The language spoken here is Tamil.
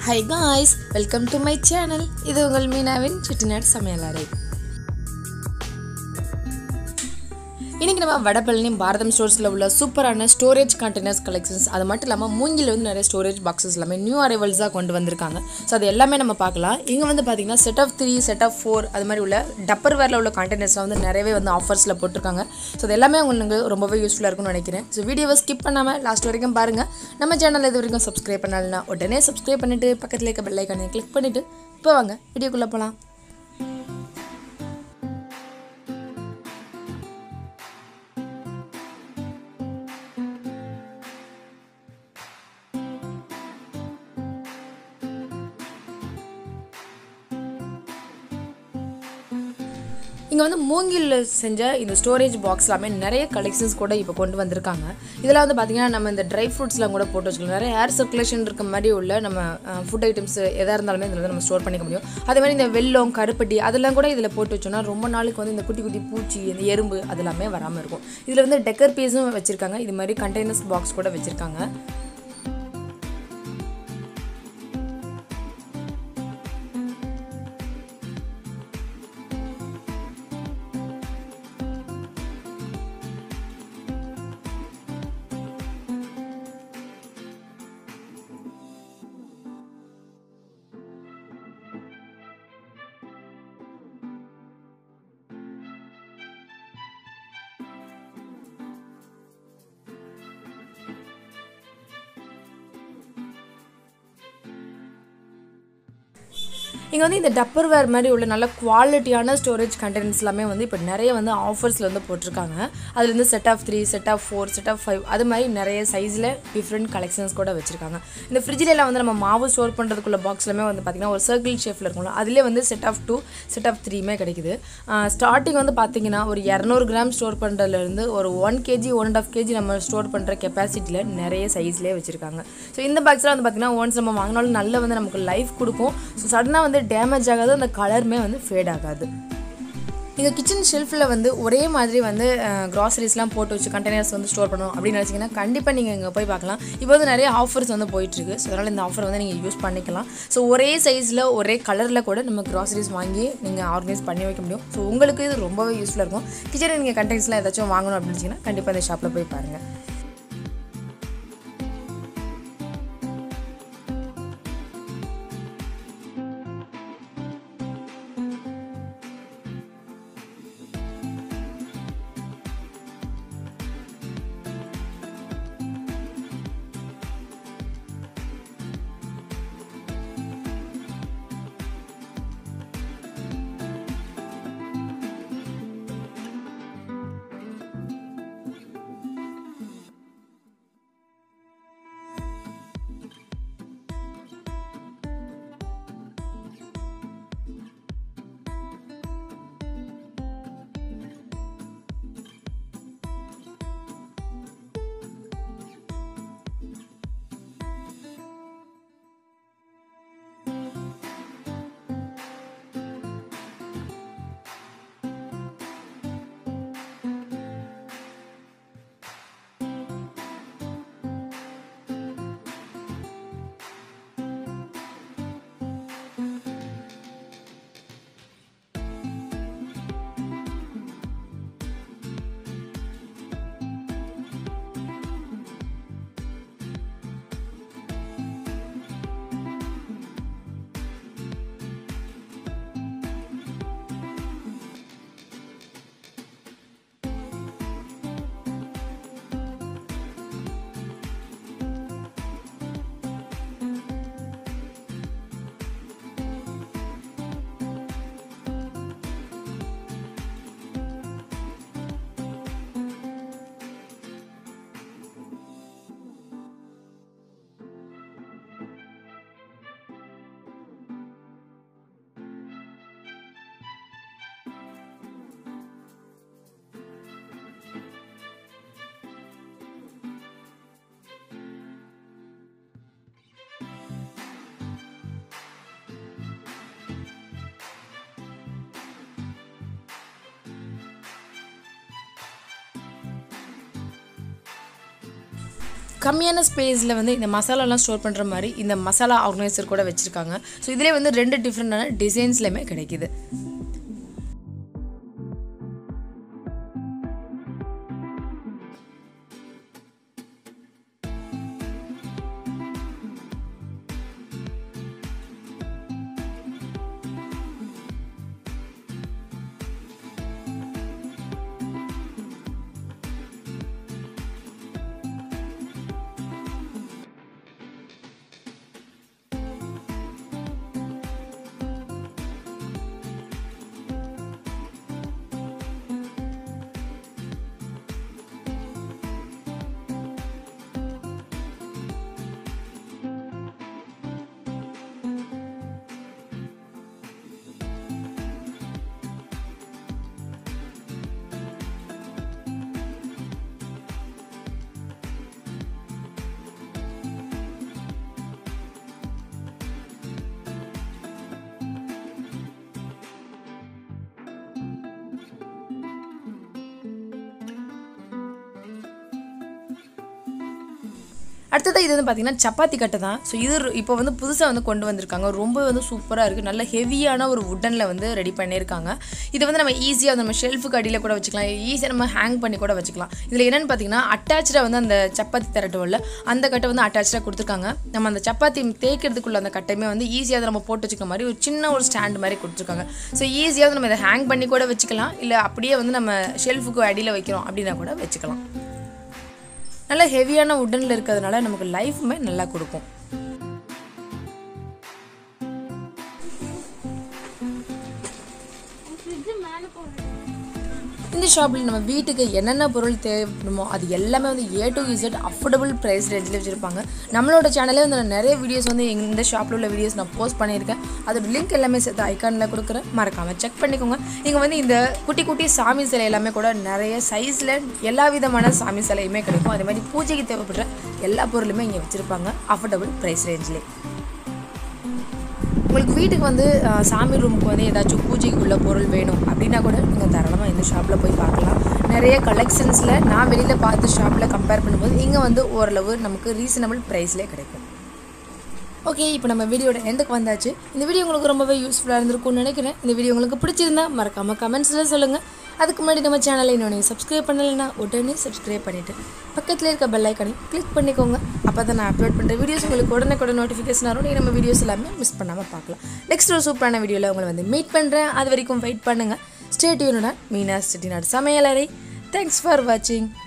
high guys welcome to my channel இது உங்கள் மீனாவின் செட்டிநாடு சமையலறை இன்றைக்கி நம்ம வடபழனி பாரதம் ஸ்டோர்ஸில் உள்ள சூப்பரான ஸ்டோரேஜ் கண்டெய்னர்ஸ் கலெக்ஷன்ஸ் அது மட்டும் இல்லாமல் மூங்கில் வந்து நிறைய ஸ்டோரேஜ் பாக்ஸஸ் எல்லாமே நியூ அரைவல்ஸாக கொண்டு வந்திருக்காங்க ஸோ அது எல்லாமே நம்ம பார்க்கலாம் இங்கே வந்து பார்த்தீங்கன்னா set of three set of four அது மாதிரி உள்ள டப்பர் வேரில் உள்ள கண்டெய்னர்ஸ்லாம் வந்து நிறையவே வந்து ஆஃபர்ஸில் போட்டிருக்காங்க ஸோ அது எல்லாமே உங்களுக்கு ரொம்பவே யூஸ்ஃபுல்லாக இருக்கும்னு நினைக்கிறேன் ஸோ வீடியோவை ஸ்கிப் பண்ணாமல் லாஸ்ட் வரைக்கும் பாருங்கள் நம்ம சேனல் இது வரைக்கும் சப்ஸ்கிரைப் பண்ணலன்னா உடனே சப்ஸ்கிரைப் பண்ணிவிட்டு பக்கத்தில் இருக்க பெல் ஐக்கானை கிளிக் பண்ணிவிட்டு இப்போ வாங்க வீடியோக்குள்ளே போகலாம் இங்கே வந்து மூங்கில் செஞ்ச இந்த ஸ்டோரேஜ் பாக்ஸ் எல்லாமே நிறைய கலெக்ஷன்ஸ் கூட இப்போ கொண்டு வந்திருக்காங்க இதில் வந்து பார்த்திங்கன்னா நம்ம இந்த ட்ரை ஃப்ரூட்ஸ்லாம் கூட போட்டு வச்சுக்கலாம் நிறைய ஏர் சர்க்குலேஷன் இருக்க மாதிரி உள்ள நம்ம ஃபுட் ஐட்டம்ஸ் எதாக இருந்தாலுமே இதில் வந்து நம்ம ஸ்டோர் பண்ணிக்க முடியும் அதே மாதிரி இந்த வெள்ளம் கருப்பட்டி அதெல்லாம் கூட இதில் போட்டு வச்சோம்னா ரொம்ப நாளுக்கு வந்து இந்த குட்டி குட்டி பூச்சி இந்த எறும்பு அதெல்லாமே வராமல் இருக்கும் இதில் வந்து டெக்கர் பீஸும் வச்சுருக்காங்க இது மாதிரி கண்டெய்னர்ஸ் பாக்ஸ் கூட வச்சுருக்காங்க இங்கே வந்து இந்த டப்பர் வேர் மாதிரி உள்ள நல்ல குவாலிட்டியான ஸ்டோரேஜ் கண்டெய்னர்ஸ் எல்லாமே வந்து இப்போ நிறைய வந்து ஆஃபர்ஸில் வந்து போட்டிருக்காங்க அதில் வந்து set of three set of four set of five அது மாதிரி நிறைய சைஸில் டிஃப்ரெண்ட் கலெக்ஷன்ஸ் கூட வச்சுருக்காங்க இந்த ஃப்ரிட்ஜில் எல்லாம் வந்து நம்ம மாவு ஸ்டோர் பண்ணுறதுக்குள்ள பாக்ஸ்லாமே வந்து பார்த்திங்கன்னா ஒரு சர்க்கிள் ஷேஃபில் இருக்கும்ல அதிலே வந்து set of two set of த்ரீமே கிடைக்குது ஸ்டார்டிங் வந்து பார்த்திங்கன்னா ஒரு இரநூறு கிராம் ஸ்டோர் பண்ணுறதுலேருந்து ஒரு one KG one and half KG நம்ம ஸ்டோர் பண்ணுற கெப்பாசிட்டியில் நிறைய சைஸ்லேயே வச்சுருக்காங்க ஸோ இந்த பாக்ஸ்லாம் வந்து பார்த்திங்கன்னா ஒன்ஸ் நம்ம வாங்கினாலும் நல்ல வந்து நமக்கு லைஃப் கொடுக்கும் ஸோ சடனாக வந்து டேமேஜ் ஆகாது அந்த கலருமே வந்து ஃபேட் ஆகாது எங்கள் கிச்சன் ஷெல்ஃபில் வந்து ஒரே மாதிரி வந்து க்ராசரிஸ்லாம் போட்டு வச்சு கண்டெய்னர்ஸ் வந்து ஸ்டோர் பண்ணணும் அப்படின்னு நினச்சிங்கன்னா கண்டிப்பாக நீங்கள் இங்கே போய் பார்க்கலாம் இப்போ வந்து நிறைய ஆஃபர்ஸ் வந்து போயிட்டுருக்கு ஸோ அதனால் இந்த ஆஃபர் வந்து நீங்கள் யூஸ் பண்ணிக்கலாம் ஸோ ஒரே சைஸில் ஒரே கலரில் கூட நம்ம க்ராசரிஸ் வாங்கி நீங்கள் ஆர்கனைஸ் பண்ணி வைக்க முடியும் ஸோ உங்களுக்கு இது ரொம்பவே யூஸ்ஃபுல்லாக இருக்கும் கிச்சனில் நீங்கள் கண்டெய்னர்ஸ்லாம் ஏதாச்சும் வாங்கணும் அப்படின்னு வச்சிங்கன்னா கண்டிப்பாக இந்த ஷாப்பில் போய் பாருங்கள் கம்மியான ஸ்பேஸில் வந்து இந்த மசாலாலாம் ஸ்டோர் பண்ணுற மாதிரி இந்த மசாலா ஆர்கனைசர் கூட வச்சுருக்காங்க ஸோ இதிலே வந்து ரெண்டு டிஃப்ரெண்டான டிசைன்ஸ்லையுமே கிடைக்குது அடுத்தது இது வந்து பார்த்தீங்கன்னா சப்பாத்தி கட்டை தான் ஸோ இது இப்போ வந்து புதுசாக வந்து கொண்டு வந்திருக்காங்க ரொம்ப வந்து சூப்பராக இருக்குது நல்ல ஹெவியான ஒரு உட்டனில் வந்து ரெடி பண்ணியிருக்காங்க இது வந்து நம்ம ஈஸியாக நம்ம ஷெல்ஃபுக்கு அடியில் கூட வச்சுக்கலாம் ஈஸியாக நம்ம ஹேங் பண்ணி கூட வச்சுக்கலாம் இதில் என்னென்னு பார்த்தீங்கன்னா அட்டாச்சாக வந்து அந்த சப்பாத்தி திரட்டுவோம்ல அந்த கட்டை வந்து அட்டாச்சாக கொடுத்துருக்காங்க நம்ம அந்த சப்பாத்தி தேய்க்கிறதுக்குள்ள அந்த கட்டையுமே வந்து ஈஸியாக நம்ம போட்டு வச்சுக்கிற மாதிரி ஒரு சின்ன ஒரு ஸ்டாண்ட் மாதிரி கொடுத்துருக்காங்க ஸோ ஈஸியாக வந்து நம்ம இதை ஹேங் பண்ணி கூட வச்சுக்கலாம் இல்லை அப்படியே வந்து நம்ம ஷெல்ஃபுக்கு அடியில் வைக்கிறோம் அப்படின்னா கூட வச்சுக்கலாம் நல்ல ஹெவியான உட்டனில் இருக்கிறதுனால நமக்கு லைஃப்மே நல்லா கொடுக்கும் இந்த ஷாப்பில் நம்ம வீட்டுக்கு என்னென்ன பொருள் தேவைப்படுமோ அது எல்லாமே வந்து A to Z affordable price ரேஞ்சில் வச்சுருப்பாங்க நம்மளோட சேனலே வந்து நான் நிறைய வீடியோஸ் வந்து இந்த ஷாப்பில் உள்ள வீடியோஸ் நான் போஸ்ட் பண்ணியிருக்கேன் அதோட லிங்க் எல்லாமே சேர்த்து ஐக்கானில் கொடுக்குறேன் மறக்காமல் செக் பண்ணிக்கோங்க இங்கே வந்து இந்த குட்டி குட்டி சாமி சிலை எல்லாமே கூட நிறைய சைஸில் எல்லா விதமான சாமி சிலையுமே கிடைக்கும் அதே மாதிரி பூஜைக்கு தேவைப்படுற எல்லா பொருளுமே இங்கே வச்சுருப்பாங்க அஃபோர்டபுள் ப்ரைஸ் ரேஞ்சிலே உங்களுக்கு வீட்டுக்கு வந்து அஹ், சாமி ரூமுக்கு வந்து ஏதாச்சும் பூஜைக்கு உள்ள பொருள் வேணும் அப்படின்னா கூட நீங்கள் தாராளமாக இந்த ஷாப்பில் போய் பார்க்கலாம் நிறைய கலெக்ஷன்ஸில் நான் வெளியில் பார்த்து ஷாப்பில் கம்பேர் பண்ணும்போது இங்கே வந்து ஓரளவு நமக்கு ரீசனபிள் ப்ரைஸ்லேயே கிடைக்கும் ஓகே இப்போ நம்ம வீடியோட எண்டுக்கு வந்தாச்சு இந்த வீடியோ உங்களுக்கு ரொம்பவே யூஸ்ஃபுல்லாக இருந்திருக்கும்னு நினைக்கிறேன் இந்த வீடியோ உங்களுக்கு பிடிச்சிருந்தா மறக்காமல் கமெண்ட்ஸில் சொல்லுங்கள் அதுக்கு முன்னாடி நம்ம சேனலை இன்னும் நீங்கள் சப்ஸ்கிரைப் பண்ணலைன்னா உடனே சப்ஸ்கிரைப் பண்ணிவிட்டு பக்கத்தில் இருக்க பெல் ஐக்கானையும் கிளிக் பண்ணிக்கோங்க அப்போ தான் நான் அப்லோட் பண்ணுற வீடியோஸ் உங்களுக்கு உடனே கூட நோட்டிஃபிகேஷன் வரும் நீங்கள் நம்ம வீடியோஸ் எல்லாமே மிஸ் பண்ணாமல் பார்க்கலாம் நெக்ஸ்ட் ஒரு சூப்பரான வீடியோவில் உங்களை வந்து மீட் பண்ணுறேன் அது வரைக்கும் வெயிட் பண்ணுங்கள் ஸ்டேட்யூனோட மீனா சிட்டிநாடு சமையலறை தேங்க்ஸ் ஃபார் வாட்சிங்